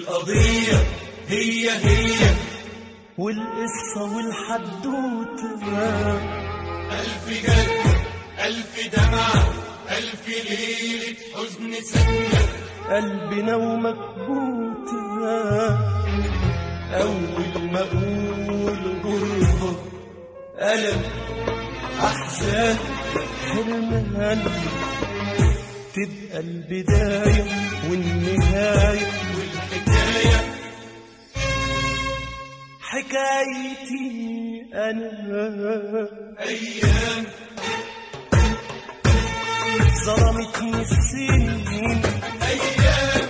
والقضية هي هي والقصة والحدوتة ألف جد ألف دمعة ألف ليلة حزن سكنة قلبنا ومكبوتة أول ما أقول غربة ألم أحزان حرمان تبقى البداية والنهاية والحكاية حكايتي أنا أيام ظلمتني السنين أيام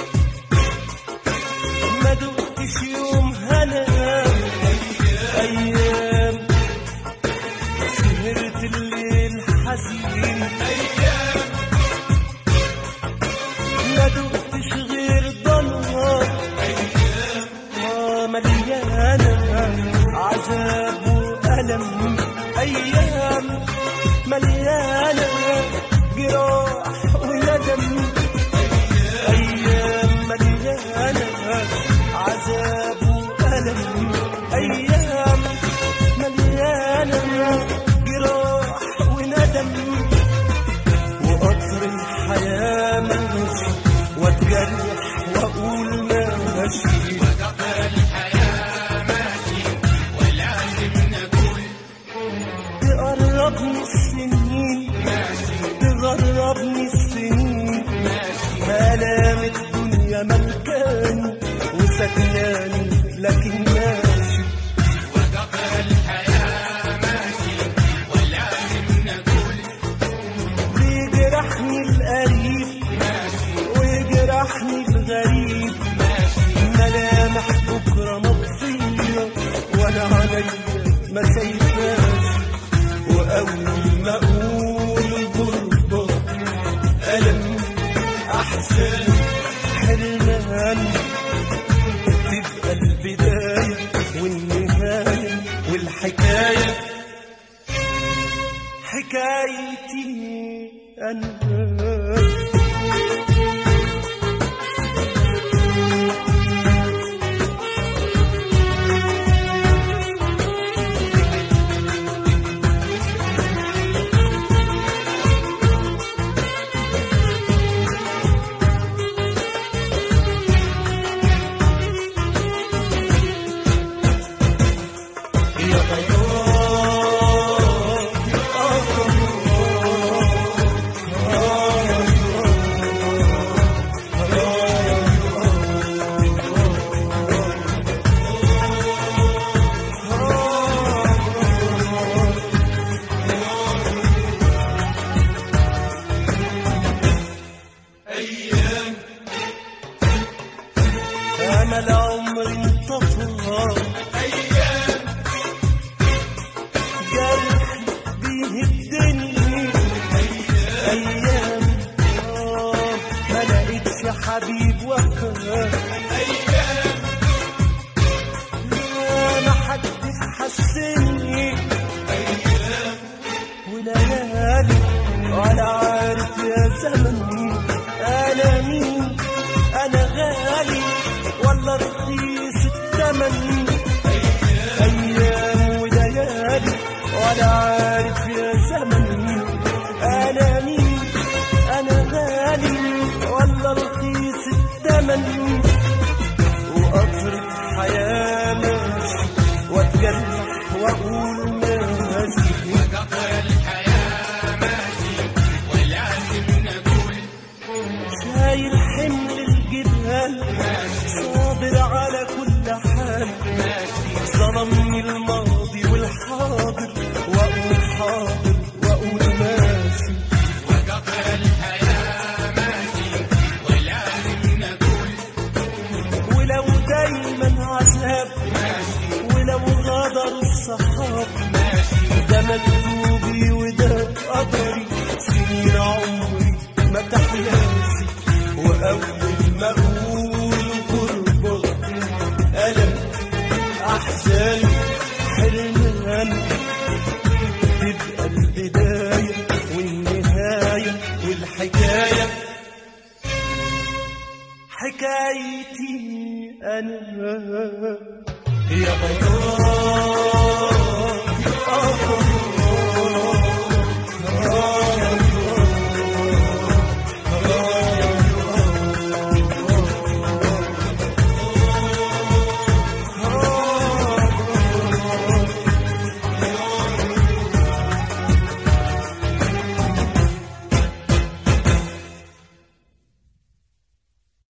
ما دقتش يوم هنا أيام سهرت الليل حزين أيام ما دقتش غير ضنها آه مليانة عذاب وألم أيام مليانة جراح وندم أيام مليانة عذاب وألم أيام مليانة جراح وندم وقطر الحياة ماشي واتجرح واقول ماشي تقربني السنين تغربني السنين ملام الدنيا ملكاني وسكناني لكن ماشي بيجرحني القريب ويجرحني الغريب ملامح بكرة مطفية وانا عليا ما شايفاش واول ما اقول غربة ألم أحزان حرمان تبقى البداية والنهاية والحكاية حكايتي أنا يا أيام أمل عمري انطفى أيام جرح بيهدني أيام آه ما لقيتش حبيب وفاء أيام لا ما حدش حسني وليالي ولا عارف يا زمن أنا مين أنا غالي ولا رخيص الثمن أيام وليالي ولا عارف يا زمن أنا مين أنا غالي ولا رخيص الثمن وقطر الحياة ماشي واتجرح واقول ماشي شايل حمل الجبال صابر على كل حال ظلمني الماضي والحاضر واقول حاضر واقول ماشي ولو دايما عذاب ولو غدر الصحاب ده مكتوبي وده قدري سنين عمري ما تحلاش واول ما اقول غربة ألم أحزان حرمان تبقى البداية والنهاية والحكاية حكايتي أنا يا بياض آه